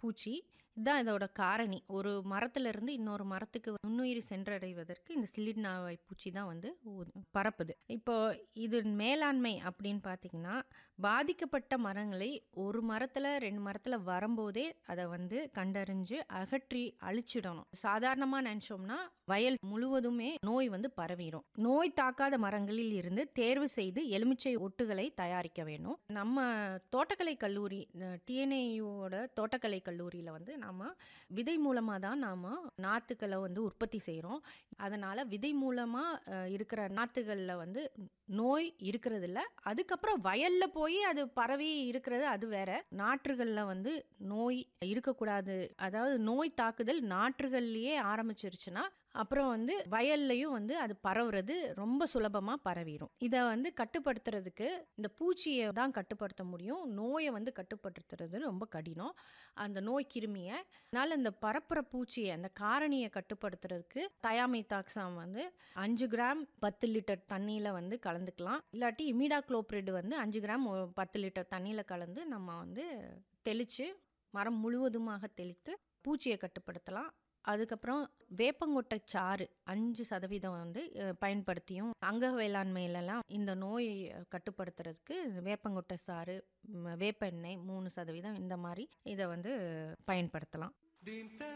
பூச்சி இதுதான் இதோட காரணி ஒரு மரத்திலிருந்து இன்னொரு மரத்துக்கு நுண்ணுயிரி சென்றடைவதற்கு இந்த சிலிட்னாவை பூச்சி தான் வந்து உ- பரப்புது இப்போ இது மேலாண்மை அப்படின்னு பார்த்தீங்கன்னா பாதிக்கப்பட்ட மரங்களை ஒரு மரத்தில் ரெண்டு மரத்தில் வரும்போதே அதை வந்து கண்டறிஞ்சு அகற்றி அழிச்சிடணும் சாதாரணமாக நினச்சோம்னா வயல் முழுவதுமே நோய் வந்து பரவிடும் நோய் தாக்காத மரங்களில் இருந்து தேர்வு செய்து எலுமிச்சை ஒட்டுகளை தயாரிக்க வேணும் நம்ம தோட்டக்கலை கல்லூரி டிஎன்ஏயுவோட தோட்டக்கலை கல்லூரியில் வந்து நாம் விதை மூலமாக தான் நாம் நாற்றுக்களை வந்து உற்பத்தி செய்கிறோம் அதனால் விதை மூலமாக இருக்கிற நாற்றுகளில் வந்து நோய் இருக்கிறது இல்ல அதுக்கப்புறம் வயலில் போய் அது பரவி இருக்கிறது அது வேற நாற்றுகளில் வந்து நோய் இருக்கக்கூடாது அதாவது நோய் தாக்குதல் நாற்றுகள்லேயே ஆரம்பிச்சிருச்சுன்னா அப்புறம் வந்து வயல்லையும் வந்து அது பரவுறது ரொம்ப சுலபமாக பரவிடும் இதை வந்து கட்டுப்படுத்துறதுக்கு இந்த பூச்சியை தான் கட்டுப்படுத்த முடியும் நோயை வந்து கட்டுப்படுத்துறது ரொம்ப கடினம் அந்த நோய் கிருமியை அதனால இந்த பரப்புற பூச்சியை அந்த காரணியை கட்டுப்படுத்துறதுக்கு தயாமை தாக்ஸாம் வந்து அஞ்சு கிராம் பத்து லிட்டர் தண்ணியில் வந்து கலந்துக்கலாம் இல்லாட்டி இமிடா குளோப்ரிட் வந்து அஞ்சு கிராம் ஒரு பத்து லிட்டர் தண்ணியில் கலந்து நம்ம வந்து தெளித்து மரம் முழுவதுமாக தெளித்து பூச்சியை கட்டுப்படுத்தலாம் அதுக்கப்புறம் வேப்பங்கொட்டை சாறு அஞ்சு சதவீதம் வந்து அஹ், பயன்படுத்தியும் அங்க வேளாண்மையிலலாம் இந்த நோயை கட்டுப்படுத்துறதுக்கு வேப்பங்கொட்டை சாறு ம், வேப்ப எண்ணெய் மூணு சதவீதம் இந்த மாதிரி இதை வந்து பயன்படுத்தலாம் Din